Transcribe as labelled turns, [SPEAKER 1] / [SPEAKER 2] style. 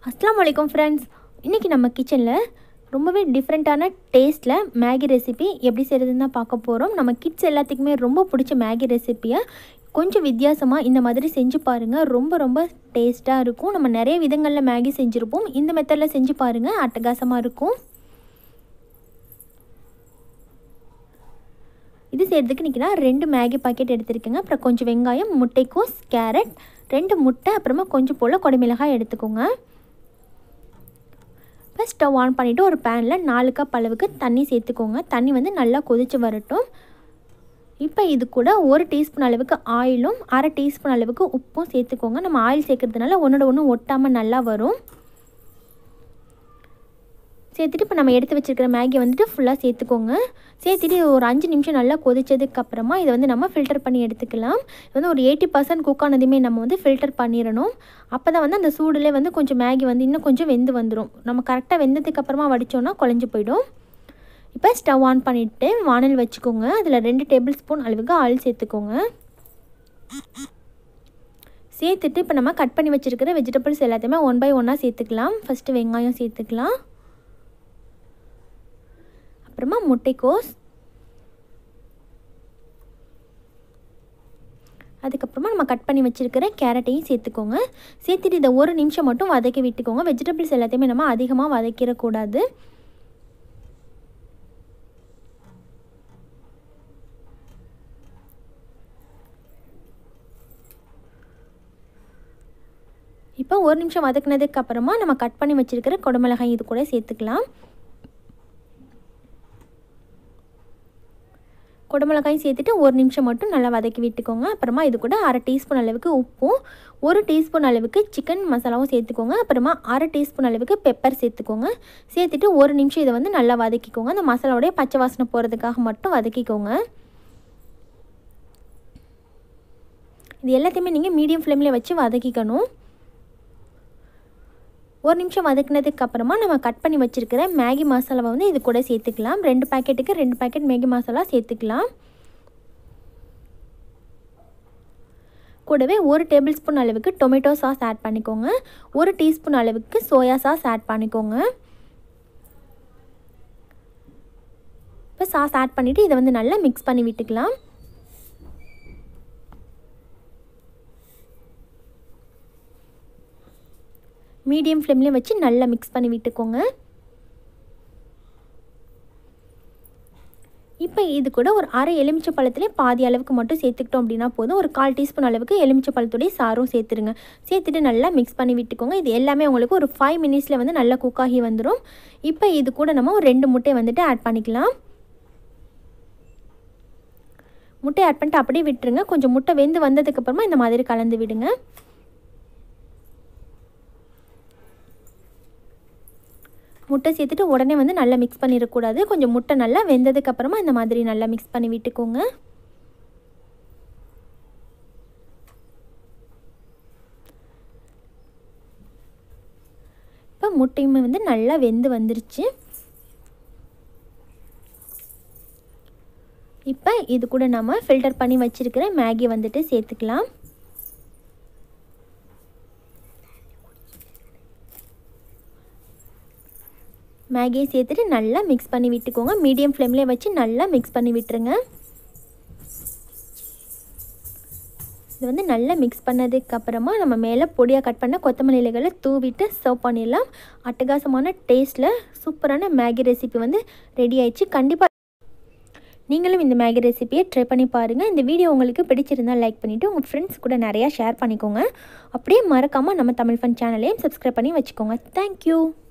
[SPEAKER 1] அஸ்லாம் வலைக்கம் ஃப்ரெண்ட்ஸ் இன்றைக்கி நம்ம கிச்சனில் ரொம்பவே டிஃப்ரெண்ட்டான டேஸ்ட்டில் மேகி ரெசிபி எப்படி செய்கிறதுன்னு தான் பார்க்க போகிறோம் நம்ம கிட்ஸ் எல்லாத்துக்குமே ரொம்ப பிடிச்ச மேகி ரெசிப்பியை கொஞ்சம் வித்தியாசமாக இந்த மாதிரி செஞ்சு பாருங்கள் ரொம்ப ரொம்ப டேஸ்ட்டாக இருக்கும் நம்ம நிறைய விதங்களில் மேகி செஞ்சுருப்போம் இந்த மெத்தடில் செஞ்சு பாருங்கள் அட்டகாசமாக இருக்கும் இது செய்கிறதுக்கு இன்றைக்கி நான் ரெண்டு மேகி பாக்கெட் எடுத்திருக்கேங்க அப்புறம் கொஞ்சம் வெங்காயம் முட்டைக்கோஸ் கேரட் ரெண்டு முட்டை அப்புறமா கொஞ்சம் போல் கொடைமிளகாய் எடுத்துக்கோங்க இப்போ ஸ்டவ் ஆன் பண்ணிவிட்டு ஒரு பேனில் நாலு கப் அளவுக்கு தண்ணி சேர்த்துக்கோங்க தண்ணி வந்து நல்லா கொதித்து வரட்டும் இப்போ இது கூட ஒரு டீஸ்பூன் அளவுக்கு ஆயிலும் அரை டீஸ்பூன் அளவுக்கு உப்பும் சேர்த்துக்கோங்க நம்ம ஆயில் சேர்க்கறதுனால ஒன்றோட ஒன்று ஒட்டாமல் நல்லா வரும் சேர்த்துட்டு இப்போ நம்ம எடுத்து வச்சுருக்கிற மேகியை வந்துட்டு ஃபுல்லாக சேர்த்துக்கோங்க சேர்த்துட்டு ஒரு அஞ்சு நிமிஷம் நல்லா கொதிச்சதுக்கப்புறமா இதை வந்து நம்ம ஃபில்டர் பண்ணி எடுத்துக்கலாம் இது வந்து ஒரு எயிட்டி பர்சன்ட் குக் ஆனதுமே நம்ம வந்து ஃபில்டர் பண்ணிடணும் அப்போ தான் வந்து அந்த சூடுலேயே வந்து கொஞ்சம் மேகி வந்து இன்னும் கொஞ்சம் வெந்து வந்துடும் நம்ம கரெக்டாக வெந்ததுக்கப்புறமா வடித்தோன்னா குழஞ்சி போயிடும் இப்போ ஸ்டவ் ஆன் பண்ணிவிட்டு வானல் வச்சுக்கோங்க அதில் ரெண்டு டேபிள் ஸ்பூன் அளவுக்கு ஆயில் சேர்த்துக்கோங்க சேர்த்துட்டு இப்போ நம்ம கட் பண்ணி வச்சுருக்கிற வெஜிடபிள்ஸ் எல்லாத்தையுமே ஒன் பை ஒன்னாக சேர்த்துக்கலாம் ஃபஸ்ட்டு வெங்காயம் சேர்த்துக்கலாம் அப்புறமா முட்டைக்கோஸ் அதுக்கப்புறமா நம்ம கட் பண்ணி வச்சுருக்கிற கேரட்டையும் சேர்த்துக்கோங்க சேர்த்துட்டு இதை ஒரு நிமிஷம் மட்டும் வதக்கி விட்டுக்கோங்க வெஜிடபிள்ஸ் எல்லாத்தையுமே நம்ம அதிகமாக வதக்கிடக்கூடாது இப்போ ஒரு நிமிஷம் வதக்குனதுக்கு அப்புறமா நம்ம கட் பண்ணி வச்சுருக்கிற குடமிளகாய் இது கூட சேர்த்துக்கலாம் குடமிளகாயும் சேர்த்துட்டு ஒரு நிமிஷம் மட்டும் நல்லா வதக்கி விட்டுக்கோங்க அப்புறமா இது கூட அரை டீஸ்பூன் அளவுக்கு உப்பும் ஒரு டீஸ்பூன் அளவுக்கு சிக்கன் மசாலாவும் சேர்த்துக்கோங்க அப்புறமா அரை டீஸ்பூன் அளவுக்கு பெப்பர் சேர்த்துக்கோங்க சேர்த்துட்டு ஒரு நிமிஷம் இதை வந்து நல்லா வதக்கிக்கோங்க அந்த மசாலாவோடைய பச்சை வாசனை போகிறதுக்காக மட்டும் வதக்கிக்கோங்க இது எல்லாத்தையுமே நீங்கள் மீடியம் ஃப்ளேமில் வச்சு வதக்கிக்கணும் ஒரு நிமிஷம் வதக்குனதுக்கு அப்புறமா நம்ம கட் பண்ணி வச்சுருக்கிற மேகி மசாலாவை வந்து இது கூட சேர்த்துக்கலாம் ரெண்டு பேக்கெட்டுக்கு ரெண்டு பேக்கெட் மேகி மசாலா சேர்த்துக்கலாம் கூடவே ஒரு டேபிள் ஸ்பூன் அளவுக்கு டொமேட்டோ சாஸ் ஆட் பண்ணிக்கோங்க ஒரு டீஸ்பூன் அளவுக்கு சோயா சாஸ் ஆட் பண்ணிக்கோங்க இப்போ சாஸ் ஆட் பண்ணிவிட்டு இதை வந்து நல்லா மிக்ஸ் பண்ணி விட்டுக்கலாம் மீடியம் ஃப்ளேம்லேயே வச்சு நல்லா மிக்ஸ் பண்ணி விட்டுக்கோங்க இப்போ இது கூட ஒரு அரை எலுமிச்சை பழத்துலேயே பாதி அளவுக்கு மட்டும் சேர்த்துக்கிட்டோம் அப்படின்னா போதும் ஒரு கால் டீஸ்பூன் அளவுக்கு எலுமிச்சை பழத்துடைய சாரும் சேர்த்துருங்க சேர்த்துட்டு நல்லா மிக்ஸ் பண்ணி விட்டுக்கோங்க இது எல்லாமே உங்களுக்கு ஒரு ஃபைவ் மினிட்ஸில் வந்து நல்லா குக் ஆகி வந்துடும் இப்போ இது கூட நம்ம ஒரு ரெண்டு முட்டையை வந்துட்டு ஆட் பண்ணிக்கலாம் முட்டை ஆட் பண்ணிட்டு அப்படியே விட்டுருங்க கொஞ்சம் முட்டை வெந்து வந்ததுக்கப்புறமா இந்த மாதிரி கலந்து விடுங்க முட்டை சேர்த்துட்டு உடனே வந்து நல்லா மிக்ஸ் பண்ணிடக்கூடாது கொஞ்சம் முட்டை நல்லா வெந்ததுக்கப்புறமா இந்த மாதிரி நல்லா மிக்ஸ் பண்ணி விட்டுக்கோங்க இப்போ முட்டையுமே வந்து நல்லா வெந்து வந்துருச்சு இப்போ இது கூட நம்ம ஃபில்டர் பண்ணி வச்சுருக்கிற மேகி வந்துட்டு சேர்த்துக்கலாம் மேகியை சேர்த்துட்டு நல்லா மிக்ஸ் பண்ணி விட்டுக்கோங்க மீடியம் ஃப்ளேம்லேயே வச்சு நல்லா மிக்ஸ் பண்ணி விட்டுருங்க இது வந்து நல்லா மிக்ஸ் பண்ணதுக்கப்புறமா நம்ம மேலே பொடியாக கட் பண்ண கொத்தமல்லி இலைகளை தூவிட்டு சர்வ் பண்ணிடலாம் அட்டகாசமான டேஸ்ட்டில் சூப்பரான மேகி ரெசிபி வந்து ரெடி ஆயிடுச்சு கண்டிப்பாக நீங்களும் இந்த மேகி ரெசிபியை ட்ரை பண்ணி பாருங்கள் இந்த வீடியோ உங்களுக்கு பிடிச்சிருந்தால் லைக் பண்ணிவிட்டு உங்கள் ஃப்ரெண்ட்ஸ் கூட நிறையா ஷேர் பண்ணிக்கோங்க அப்படியே மறக்காமல் நம்ம தமிழ் ஃபன் சேனலையும் சப்ஸ்கிரைப் பண்ணி வச்சுக்கோங்க தேங்க்யூ